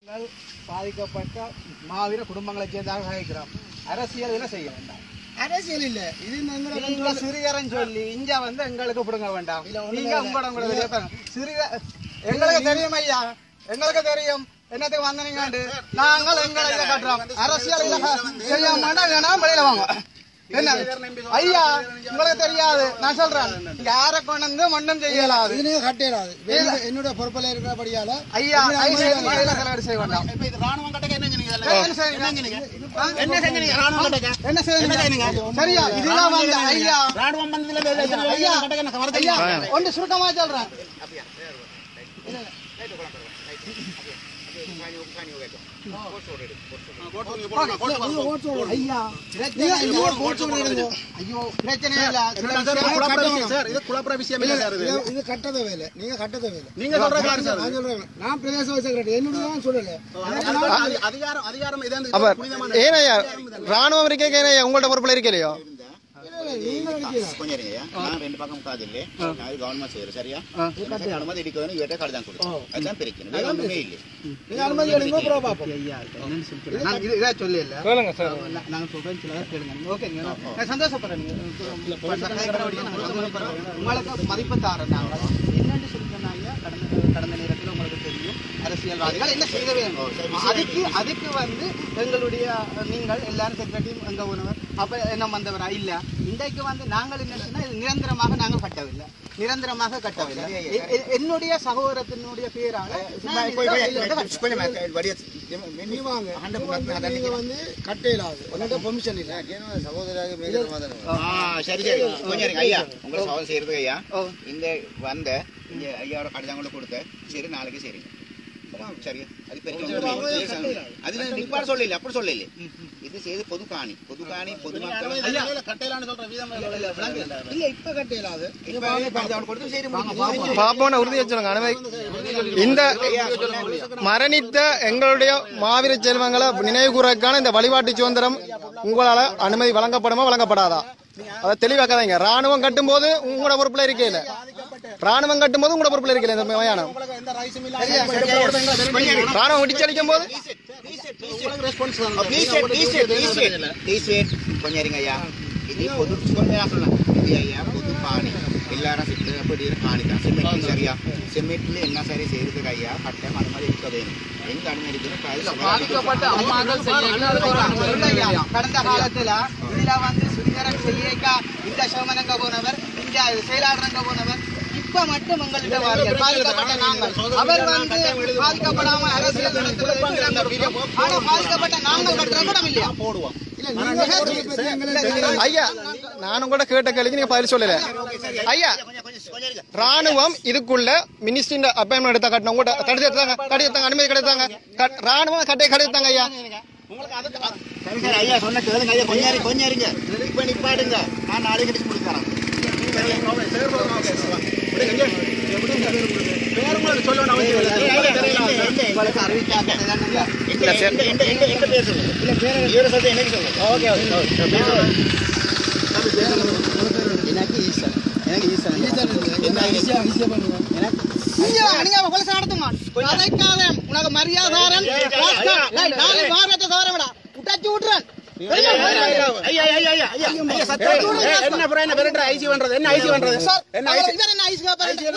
நாங்கள் பாதிக்கப்பட்ட மாவீர குடும்பங்களை சேர்ந்தாக சகிக்கிறோம் அரசியல் இதில் செய்ய வேண்டாம் அரசியல் இல்ல இது எங்களை நீங்க சிறியரன் சொல்லி இங்க வந்து எங்களுக்கு பிடுங்க வேண்டாம் நீங்க உங்களோட உங்களோட வெளியே பாருங்க. சிறிய எங்களுக்கு தெரியும் ஐயா எங்களுக்கு தெரியும் என்னத்துக்கு வந்தீங்க நாங்கள் எங்களை இதை கட்டுறோம் அரசியல் இதை செய்ய மாட்டோம் வேணாம் வெளியில வாங்க என்ன ஐயா உங்களுக்கு தெரியாது நான் சொல்றேன் யாரை கொண்டு வந்து ஒன்றும் செய்யலாது இது நீங்க கட்டிடாது என்னுடைய பொறுப்பில் இருக்கிறபடியால ஐயா ஐயா வெளியில செலவு செய்ய வேண்டாம் இப்ப இது ராணுவம் கட்டக்க என்ன செஞ்சீங்க இதுல? என்ன செய்யுங்க? ஆ? என்ன செஞ்சீங்க ராணுவம் கட்டக்க என்ன செய்யுங்க சரியா இதெல்லாம் வந்து ஐயா ராணுவம் பண்ணதுல வேலை செய்யறது ஐயா கட்டக்க என்ன ஐயா சமரசம் ஒன்று சுருக்கமா சொல்றேன் ஐயா பிரச்சனை இல்ல. ஐயோ பிரச்சனை இல்ல சில விஷயம் சார் இது குழப்பற விஷயம் இல்ல சார் இது இது கட்டத வேலை நீங்க கட்டத வேலை நீங்க சொல்றது யாரு சார் நான் சொல்றேன் நான் பிரதேச செக்ரட்டரி என்னுடைய தான் சொல்லல அது- அதிகாரம் அதிகாரம் இதான் புனிதமான ஏனையா ராணுவம் இருக்கே ஏனையா உங்கள்ட்ட பொறுப்புல இருக்கலையோ நீங்க நினைக்கிறீங்க கொஞ்சம் இருங்கய்யா. நான் ரெண்டு பக்கம் காதில்லை. நான் இது கவர்மெண்ட் செய்யறேன், சரியா? எனக்கு அனுமதி எடுக்கணும், இவர்கிட்ட கடிதம் கொடுக்கணும். அதுதான் பிரச்சனை. வேற ஒண்ணுமே இல்லை. நீங்க அனுமதி எடுங்க அப்புறம் பார்ப்போம் ஐயா என்னன்னு சொல்லி சொல்றேன். நான் இது இதா சொல்லி இல்ல சொல்லுங்க சார் நான் நாங்க சொல்றேன் சில கேளுங்க ஓகேங்க நான் சந்தோஷப்படுறேன் நீங்க. இப்ப இந்த கேட்கறபடியா நான் சந்தோஷப்படுறேன். உங்களுக்கு மதிப்பு தாரேன் நாங்க என்னன்னு சொல்லி சொன்னாங்க கடந்த கடந்த நேரத்தில் உங்களுக்கு தெரியும் அரசியல்வாதிகள் என்ன செய்ய வேண்டும் அதுக்கு அதுக்கு வந்து எங்களுடைய நீங்கள் எல்லாரும் செக்ரட்டரி எங்க உணவர் அப்ப என்ன வந்தவரா இல்ல இன்றைக்கு வந்து நாங்கள் என்ன சொன்னா இது நிரந்தரமாக நாங்கள் கட்டவில்லை நிரந்தரமாக கட்டவில்லை எ- எ- என்னுடைய சகோதரத்தினுடைய பேரால நான் போய், போய், இதை போய், கொஞ்சம் மேல, வடிய- நீ வாங்க ஆண்ட நீங்க முன்னாடி வந்து அதான் நீங்க வந்து கட்டையிலாது உங்கள்கிட்ட பெர்மிஷன் இல்லை ஆ, சரி, சரி. கொஞ்சம் இருங்க, ஐயா. உங்களை சவால் செய்யறதுக்கு ஐயா. ஓ. இந்த வந்த இந்த ஐயாவோட கடிதம் கூட கொடுத்த சரி நாளைக்கு சரிங்க சரியா அது பெரிய ஒண்ணும் இல்லை. அது நான் நிப்பாட சொல்லல அப்படி சொல்லல இது செய்து பொது காணி பொது காணி பொது மக்கள் கட்டையிலான்னு சொல்ற வீதம் இல்ல இப்ப கட்டையிலாது இப்ப கடிதம் கொடுத்து சரி முடிஞ்சு. பாப்போன உறுதியை சொல்லுங்க அனுமதி இந்த மரணித்த எங்களுடைய மாவீர செல்வங்களை நினைவு கூறக்கான இந்த வழிபாட்டு சுதந்திரம் உங்களால அனுமதி வழங்கப்படுமா வழங்கப்படாதா அதை தெளிவாக்காதீங்க ராணுவம் கட்டும்போது உங்களோட பொறுப்புல இருக்கையில ராணுவம் கட்டும்போது உங்களோட பொறுப்புல இருக்கையில இந்த மயானம் ராணுவம் இடிச்சு அடிக்கும் போது T-shirt, T-shirt, T-shirt, T-shirt. கொஞ்சம் இருங்க ஐயா இது பொது கொஞ்சம் நான் சொல்றேன். இது ஐயா பொது காணி எல்லாரும் சிட்டு அப்படி காணி தான் சிமெண்ட் சரியா சிமெண்ட்ல என்ன சரி செய்யறதுக்கு ஐயா கட்டம் அனுமதி இருக்க வேணும் எங்க அனுமதி இருக்கணும் பாதிக்கப்பட்ட அம்மாக்கள் செய்ய கடந்த காலத்துல இதுல வந்து சுந்தரம் செய்யக்கா இந்த சோமனங்க போனவர் இந்த செயலாளரங்க போனவர் இப்ப மட்டும் உங்கள்கிட்ட வாரியர் பாதிக்கப்பட்ட நாங்கள் அவர் வந்து பாதிக்கப்படாம அரசியல் நடத்துவது ஆனா பாதிக்கப்பட்ட நாங்கள் கட்டுற கூட இல்லையா போடுவோம் இல்ல நீங்க சொல்றதை பத்தி எங்களுக்கு ஐயா நானும் கூட கேட்ட கேள்விக்கு நீங்க பதில் சொல்லல ஐயா கொஞ்சம் கொஞ்சம் கொஞ்சம் இருங்க ராணுவம் இதுக்குள்ள மினிஸ்ட்ரியின் அப்பாயின்மெண்ட் எடுத்தா கட்டணும் உங்கள்ட்ட தடுத்து எடுத்தாங்க கடி எடுத்தாங்க அனுமதி கிடைத்தாங்க கட்- ராணுவம் கட்டை கடித்தாங்க ஐயா உங்களுக்கு அது சரி சரி ஐயா சொன்ன கேளுங்க ஐயா கொஞ்சம் இருங்க கொஞ்சம் இருங்க இப்ப நிப்பாடுங்க நான் நாளைக்கு அடிச்சு முடிக்கிறேன் உங்களுக்கு அறிவிக்காங்க எங்க எங்க எங்க எங்க எங்க பேர் சொல்லுங்க இவரை சொல்லுங்க எனக்கு சொல்லுங்க ஓகே எனக்கு ஈஸ்வரன் எனக்கு ஈஸ்வரன் என்ன ஈஸியா ஈஸியா பண்ணுங்க நீங்க நீங்க கொலை நடத்துமா கதைக்காத உனக்கு மரியாதாரன் நாலு வாரத்தை தவறவிடா உட்டாச்சு விட்டுறேன் ஐயா ஐயா ஐயா ஐயா ஐயா சத்தம் என்ன அப்புறம் என்ன விரட்டுற ஐசி பண்றது என்ன ஐசி பண்றது என்ன ஐசி இவர் என்ன ஐஸ்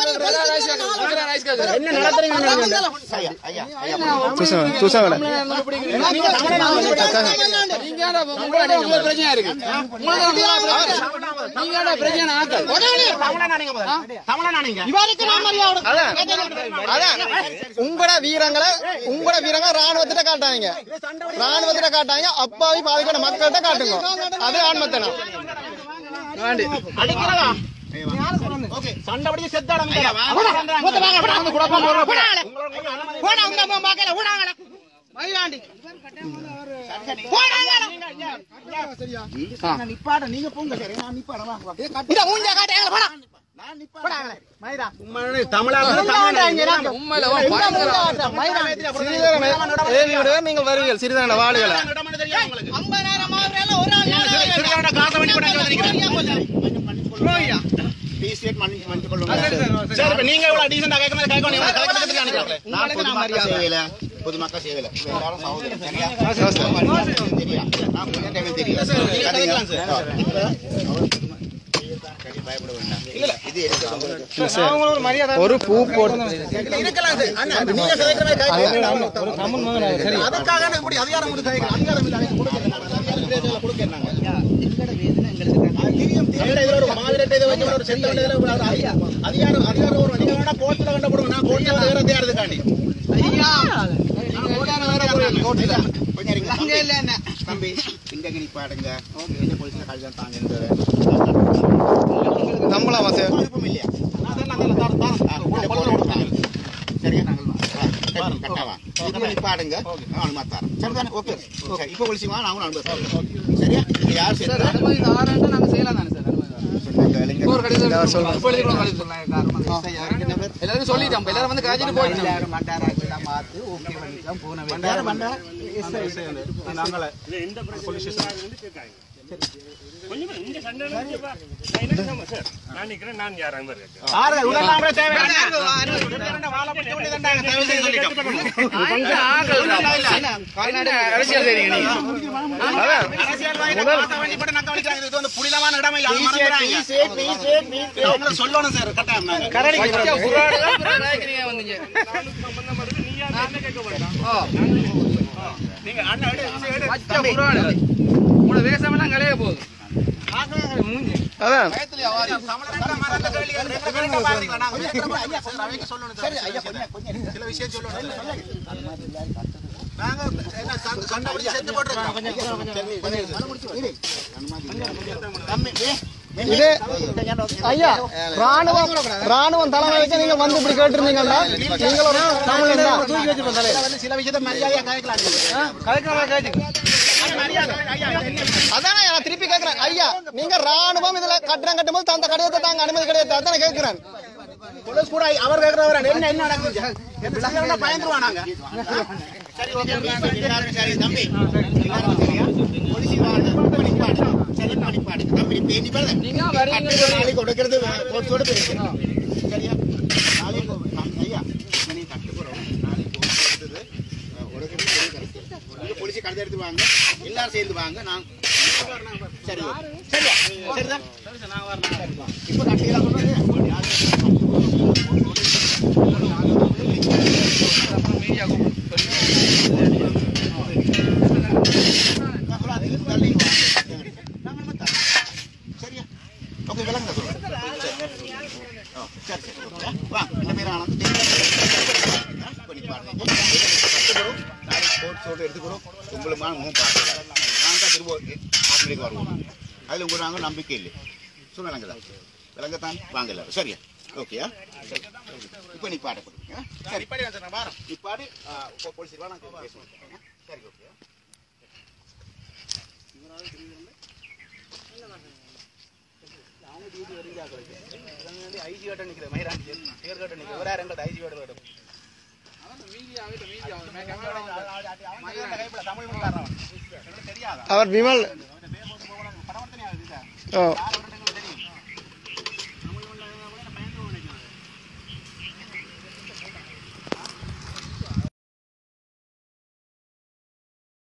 என்ன நடத்துறீங்க நீங்க? ஐயா ஐயா ஐயா சூசன் சூசன் உங்களுக்கு பிரச்சனை இருக்கு நீங்க என்ன பிரச்சனை ஆக்கள் தமிழனா நீங்க முதல்ல? தமிழனா நீங்க இவருக்கு நான் மரியாதை அதான் அதான் உங்களோட வீரங்களை உங்களோட வீரங்களை ராணுவத்திட்ட காட்டாங்க ராணுவத்திட்ட காட்டாங்க அப்பாவி பாதிக்கிற மக்கள்கிட்ட காட்டுங்க அது ஆன்மத்தனம் அடிக்கிறதா ஓகே சண்டை பிடிச்சு செத்தாடம் போடா உங்க அம்மா பார்க்கல ஓடாங்கடா மயிலாண்டி நான் நிப்பாட நீங்க போங்க சரி நான் நிப்பாட வா வா. இந்த மூஞ்ச காட்டாங்க போடா போடா மயிரா சிறிதரனை நீங்கள் வருவீர்கள் சிறிதரனை வாழுகளை ஐம்பதாயிரம் ஆகுறதுல ஒரு ஆள் T-shirt மன்னி மன்னிச்சு கொள்ளுங்க சரி இப்ப நீங்க இவ்வளவு டீசெண்டா கேட்க மாதிரி கேட்க நீங்க கேட்க நான் பொதுமக்கள் சேவையில பொதுமக்கள் செய்யல எல்லாரும் சகோதரர் சரியா தெரியும் நான் கொஞ்சம் டைம் தெரியும் சரி, பயப்பட வேண்டாம் இது எடுத்து ஒரு பூ போட்டு இருக்கலாம் சார். அண்ணா, நீங்க கேட்கிற மாதிரி கேட்கலாம். அதுக்காக இப்படி அதிகாரம் கொடுத்து கேட்கலாம். அதிகாரம் இல்லை, அவங்க கொடுக்கணும். கொடுக்கணும். எங்களோட வேதனை எங்களுக்கு அது தெரியும், தெரியும். இதுல ஒரு மாவீரத்தை இதை வச்சு ஒரு செத்த வண்டியில ஒரு அதிகாரம் அதிகாரம் அதிகாரம் ஒரு நீங்க வேணா கோர்ட்ல வேண்டாம் போடுங்க நான் கோர்ட்ல வந்து வேற தேடுறதுக்காண்டி கொஞ்சம் இருங்க. அங்க இல்ல என்ன தம்பி இங்க நீ பாடுங்க இந்த போலீஸ்ல கல்யாணம் தாங்க நம்பலாமா சார் விருப்பம் இல்லையா இந்த போலீஸ் தாங்க. சரியா நாங்கள் வா. சரி, கட்டாவா இதுக்கு நீ பாடுங்க அவனு மாத்தாரம் சரிதானே ஓகே சரி இப்போ ஒழிச்சுமா நான் அவனு அனுபவம் சரியா இது யார் சார் சேர்த்து அனுமதி தாரேன்னா நாங்க செய்யலாம் தானே சார் அனுமதி ஒரு கடிதம் இப்ப எழுதி கூட கடிதம் சொன்னாங்க காரணமா எல்லாரும் சொல்லிட்டோம் எல்லாரும் வந்து காய்ச்சிட்டு போயிட்டாங்க மண்டாராக்கெல்லாம் மாத்து ஓகே பண்ணிக்கலாம் போன மண்டார மண்டார நாங்கள ஆறு உடலாம் கூட தேவை வாழை பிடிக்க வேண்டியதுதான்டா, தயவு செய்து சொல்லிட்டோம். அரசியல் தெரியுங்க நீங்க அரசியல்வாதிகளை பார்த்த வேண்டி போட்டு நக்க வலிக்கிறாங்க. இது வந்து புனிதமான இடம் இல்லை, அது மறந்துடுறாங்க. அவங்கள சொல்லணும் சார் கட்டாயம் நாங்க. நீங்க அண்ணா எடு, இது எடு. உங்களோட வேஷமெல்லாம் கலைய போகுது அதான் சமணர்கள்ட்ட மறந்த கேள்விகள் ரெண்டு பேரும் பாருங்க. நாங்க கேட்கிறோம். ஐயா, சார், அவைக்கு சொல்லணும் சார். சில விஷயம் சொல்லணும். இல்ல, சொல்லுங்க. நாங்க என்ன சண்டை சண்டை பிடிச்சு செத்து போட்டிருக்கோம். இது ஐயா ராணுவம் ராணுவம் தலைமை வச்சு நீங்க வந்து இப்படி கேட்டிருந்தீங்கன்னா நீங்கள் ஒரு தமிழன் தான் வந்து சில விஷயத்தை மரியாதையா கேட்கலாம் மரியாதை ஐயா என்ன அதானே நான் திருப்பி கேட்கிறேன் ஐயா நீங்க ராணுவம் இதுல கட்டணம் கட்டும்போது அந்த கடிதத்தை தாங்க அனுமதி கிடையாது அதானே கேட்கிறேன் போலீஸ் கூட அவர் கேட்கிறவர் என்ன என்ன நடக்குது எந்த சங்கரனா பயந்துருவானாங்க சரி ஓகே எல்லாரும் சரி தம்பி எல்லாரும் சரியா போலீஸ் வாங்க பண்ணிப்பாடு சரி பண்ணிப்பாடு தம்பி பேணி பாரு நீங்க வரீங்க நாளைக்கு கொடுக்கிறது கோர்ட்டோட பேசுறேன் சரியா நாளைக்கு ஐயா நீ கட்டு போறோம் நாளைக்கு கோர்ட் எடுத்தது உடனே நீங்க போலீஸ் கழுத எடுத்து வாங்க எல்லாரும் சேர்ந்து வாங்க நான் சரி okay. சரியா சரிதான் இப்போ கட்டிக்கலாம் சரியா ஓகே விளங்க சொல்லுங்க சரி ஆ, சரி சரி ஓகே வா என்ன பேர் ஆனந்த் பண்ணி பாருங்க கட்டுப்படும் நாளைக்கு கோட் சோட்டு எடுத்துக்கிறோம் உங்களுமா முகம் பார்க்கலாம் நான் தான் திரும்ப ஆசிரியருக்கு வருவோம் அதில் உங்களுக்கு நாங்கள் நம்பிக்கை இல்லை ஸோ விளங்குதா விளங்கத்தான் வாங்க எல்லாரும் சரியா ஓகேயா சரி இப்போ நீ பாடப்படுங்க சரி இப்படி வந்து நான் வாரம் நீ பாடு போலீஸ் வா நான் பேசுவோம் சரி ஓகே ஐஜி கிட்ட நிக்கிற மயிராண்டி பேர் கிட்ட நிக்கிற வேற எங்க ஐஜி கிட்ட வேணும் தமிழ் தெரியாதா அவர் விமல் படம் ஓ யார்